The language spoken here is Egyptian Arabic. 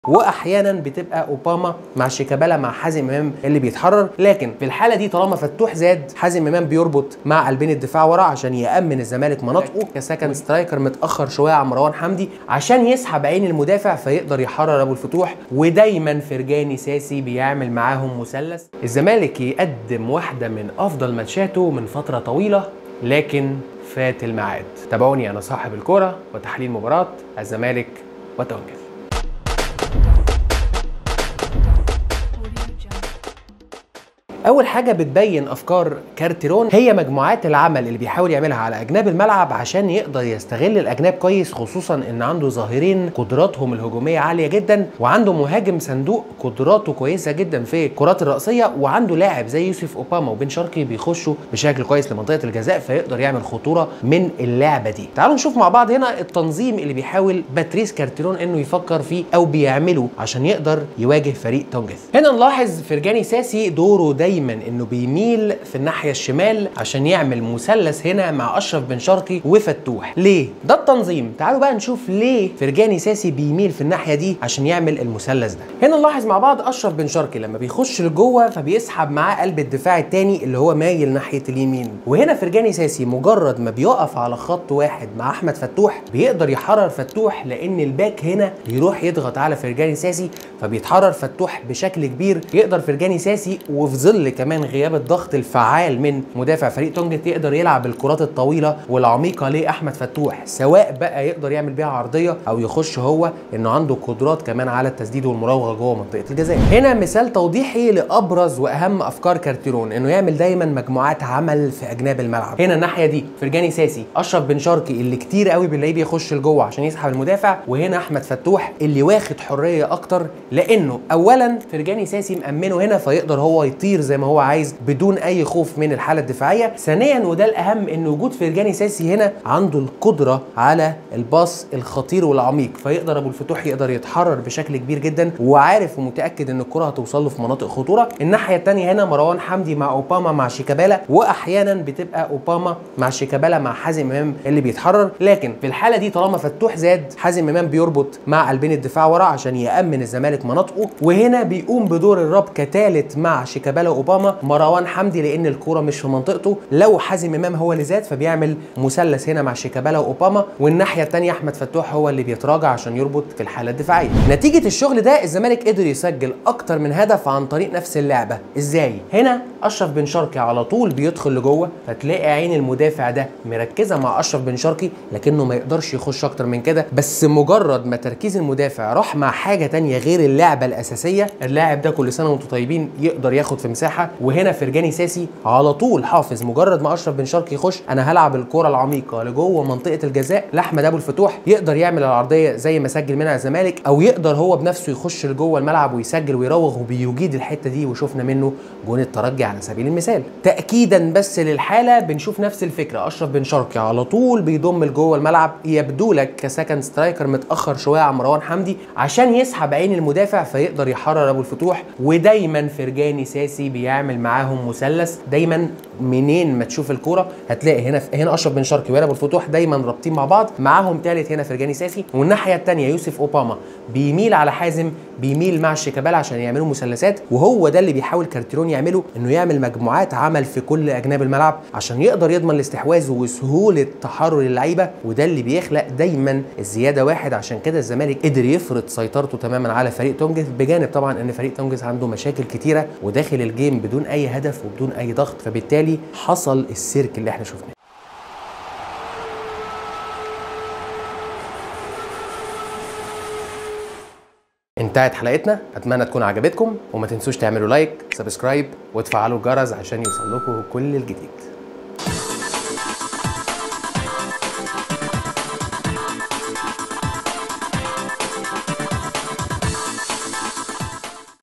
واحيانا بتبقى اوباما مع شيكابالا مع حازم امام اللي بيتحرر لكن في الحاله دي طالما فتوح زاد حازم امام بيربط مع قلبين الدفاع ورا عشان يامن الزمالك مناطقه كسكند سترايكر متاخر شويه عن مروان حمدي عشان يسحب عين المدافع فيقدر يحرر ابو الفتوح ودايما فرجاني ساسي بيعمل معاهم مثلث الزمالك يقدم واحده من افضل ماتشاته من فتره طويله لكن فات الميعاد تابعوني انا صاحب الكره وتحليل مباراه الزمالك وتونجز اول حاجه بتبين افكار كارتيرون هي مجموعات العمل اللي بيحاول يعملها على اجناب الملعب عشان يقدر يستغل الاجناب كويس خصوصا ان عنده ظاهرين قدراتهم الهجوميه عاليه جدا وعنده مهاجم صندوق قدراته كويسه جدا في الكرات الراسيه وعنده لاعب زي يوسف اوباما وبن شرقي بيخشوا بشكل كويس لمنطقه الجزاء فيقدر يعمل خطوره من اللعبه دي تعالوا نشوف مع بعض هنا التنظيم اللي بيحاول باتريس كارتيرون انه يفكر فيه او بيعمله عشان يقدر يواجه فريق تونجز هنا نلاحظ فرجاني ساسي دوره دايما انه بيميل في الناحيه الشمال عشان يعمل مثلث هنا مع اشرف بن شرقي وفتوح ليه ده التنظيم تعالوا بقى نشوف ليه فرجاني ساسي بيميل في الناحيه دي عشان يعمل المثلث ده هنا نلاحظ مع بعض اشرف بن شرقي لما بيخش لجوه فبيسحب معاه قلب الدفاع الثاني اللي هو مايل ناحيه اليمين وهنا فرجاني ساسي مجرد ما بيقف على خط واحد مع احمد فتوح بيقدر يحرر فتوح لان الباك هنا بيروح يضغط على فرجاني ساسي فبيتحرر فتوح بشكل كبير يقدر فرجاني ساسي وفي ظل كمان غياب الضغط الفعال من مدافع فريق تونجت يقدر يلعب الكرات الطويله والعميقه لاحمد فتوح سواء بقى يقدر يعمل بيها عرضيه او يخش هو انه عنده قدرات كمان على التسديد والمراوغه جوه منطقه الجزاء هنا مثال توضيحي لابرز واهم افكار كارتيرون انه يعمل دايما مجموعات عمل في اجناب الملعب هنا الناحيه دي فرجاني ساسي اشرف بن شرقي اللي كتير قوي بنلاقيه بيخش لجوه عشان يسحب المدافع وهنا احمد فتوح اللي واخد حريه اكتر لانه اولا فرجاني ساسي مامنه هنا فيقدر هو يطير زي ما هو عايز بدون اي خوف من الحاله الدفاعيه ثانيا وده الاهم ان وجود فرجاني ساسي هنا عنده القدره على الباص الخطير والعميق فيقدر ابو الفتوح يقدر يتحرر بشكل كبير جدا وعارف ومتاكد ان الكره هتوصل له في مناطق خطوره الناحيه الثانيه هنا مروان حمدي مع اوباما مع شيكابالا واحيانا بتبقى اوباما مع شيكابالا مع حازم امام اللي بيتحرر لكن في الحاله دي طالما فتوح زاد حازم امام بيربط مع قلبين الدفاع ورا عشان يامن الزمالك مناطقه وهنا بيقوم بدور الرب كثالث مع شيكابالا واوباما مروان حمدي لان الكوره مش في منطقته لو حازم امام هو اللي زاد فبيعمل مثلث هنا مع شيكابالا واوباما والناحيه الثانيه احمد فتوح هو اللي بيتراجع عشان يربط في الحاله الدفاعيه نتيجه الشغل ده الزمالك قدر يسجل اكتر من هدف عن طريق نفس اللعبه ازاي هنا اشرف بن شرقي على طول بيدخل لجوه فتلاقي عين المدافع ده مركزه مع اشرف بن شرقي لكنه ما يقدرش يخش اكتر من كده بس مجرد ما تركيز المدافع راح مع حاجه تانية غير اللعبه الاساسيه اللاعب ده كل سنه وانتم طيبين يقدر ياخد في مساحه وهنا فرجاني ساسي على طول حافظ مجرد ما اشرف بن شرقي يخش انا هلعب الكره العميقه لجوه منطقه الجزاء لاحمد ابو الفتوح يقدر يعمل العرضيه زي ما سجل منها الزمالك او يقدر هو بنفسه يخش لجوه الملعب ويسجل ويراوغ وبيجيد الحته دي وشفنا منه جون الترجي على سبيل المثال تاكيدا بس للحاله بنشوف نفس الفكره اشرف بن شرقي على طول بيضم لجوه الملعب يبدو لك كسكند سترايكر متاخر شويه عن مروان حمدي عشان يسحب عين المدافع فيقدر يحرر ابو الفتوح ودايما فرجاني ساسي بيعمل معاهم مثلث دايما منين ما تشوف الكوره هتلاقي هنا هنا اشرف بن شرقي وابو الفتوح دايما رابطين مع بعض معاهم ثالث هنا فرجاني ساسي والناحيه الثانيه يوسف اوباما بيميل على حازم بيميل مع الشيكابالا عشان يعملوا مثلثات وهو ده اللي بيحاول كارتيرون يعمله انه يعمل مجموعات عمل في كل اجناب الملعب عشان يقدر يضمن الاستحواذ وسهوله تحرر اللعيبه وده اللي بيخلق دايما الزياده واحد عشان كده الزمالك قدر يفرض سيطرته تماما على فريق تونجز بجانب طبعا ان فريق تونجز عنده مشاكل كتيره وداخل الجيم بدون اي هدف وبدون اي ضغط فبالتالي حصل السيرك اللي احنا شفناه انتهت حلقتنا اتمنى تكون عجبتكم وما تنسوش تعملوا لايك سبسكرايب وتفعلوا الجرس عشان يوصل لكم كل الجديد